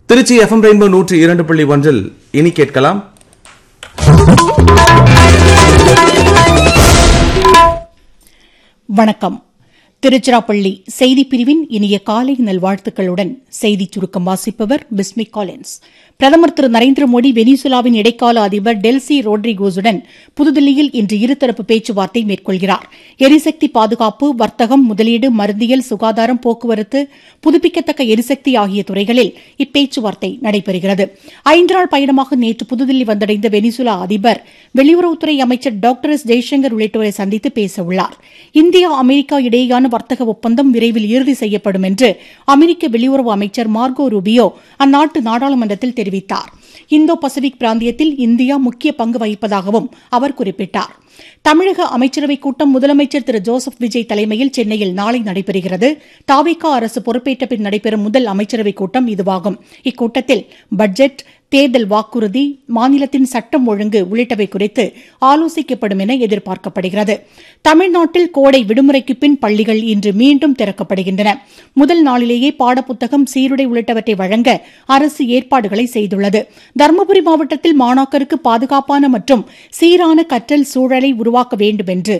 Trichy FM rainbow நூற்றி இரண்டு புள்ளி ஒன்றில் இனி கேட்கலாம் வணக்கம் திருச்சிராப்பள்ளி செய்திப் பிரிவின் இனிய காலை நல்வாழ்த்துக்களுடன் செய்திச் சுருக்கம் வாசிப்பவர் பிஸ்மி காலின்ஸ் பிரதமர் திரு நரேந்திர மோடி வெனிசுலாவின் இடைக்கால அதிபர் டெல்சி ரோட்ரிகோஸுடன் புதுதில்லியில் இன்று இருதரப்பு பேச்சுவார்த்தை மேற்கொள்கிறார் எரிசக்தி பாதுகாப்பு வர்த்தகம் முதலீடு மருந்தியல் சுகாதாரம் போக்குவரத்து புதுப்பிக்கத்தக்க எரிசக்தி ஆகிய துறைகளில் இப்பேச்சுவார்த்தை நடைபெறுகிறது ஐந்து நாள் பயணமாக நேற்று புதுதில்லி வந்தடைந்த வெனிசுலா அதிபர் வெளியுறவுத்துறை அமைச்சர் டாக்டர் எஸ் ஜெய்சங்கர் உள்ளிட்டோரை சந்தித்து பேசவுள்ளார் இந்தியா அமெரிக்கா இடையேயான வர்த்தக ஒப்பந்தம் விரைவில் இறுதி செய்யப்படும் என்று அமெரிக்க வெளியுறவு அமைச்சர் மார்கோ ரூபியோ அந்நாட்டு நாடாளுமன்றத்தில் தெரிவித்தார் இந்தோ பசிபிக் பிராந்தியத்தில் இந்தியா முக்கிய பங்கு வகிப்பதாகவும் அவர் குறிப்பிட்டார் தமிழக அமைச்சரவைக் கூட்டம் முதலமைச்சர் திரு ஜோசப் விஜய் தலைமையில் சென்னையில் நாளை நடைபெறுகிறது தாவேகா அரசு பொறுப்பேற்ற பின் நடைபெறும் முதல் அமைச்சரவைக் கூட்டம் இதுவாகும் இக்கூட்டத்தில் பட்ஜெட் தேர்தல் வாக்குறுதி மாநிலத்தின் சட்டம் ஒழுங்கு உள்ளிட்டவை குறித்து ஆலோசிக்கப்படும் என எதிர்பார்க்கப்படுகிறது தமிழ்நாட்டில் கோடை விடுமுறைக்கு பின் பள்ளிகள் இன்று மீண்டும் திறக்கப்படுகின்றன முதல் நாளிலேயே பாடப்புத்தகம் சீருடை உள்ளிட்டவற்றை வழங்க அரசு ஏற்பாடுகளை செய்துள்ளது தருமபுரி மாவட்டத்தில் மாணாக்கருக்கு பாதுகாப்பான மற்றும் சீரான கற்றல் சூழலை உருவாக்க வேண்டும் என்று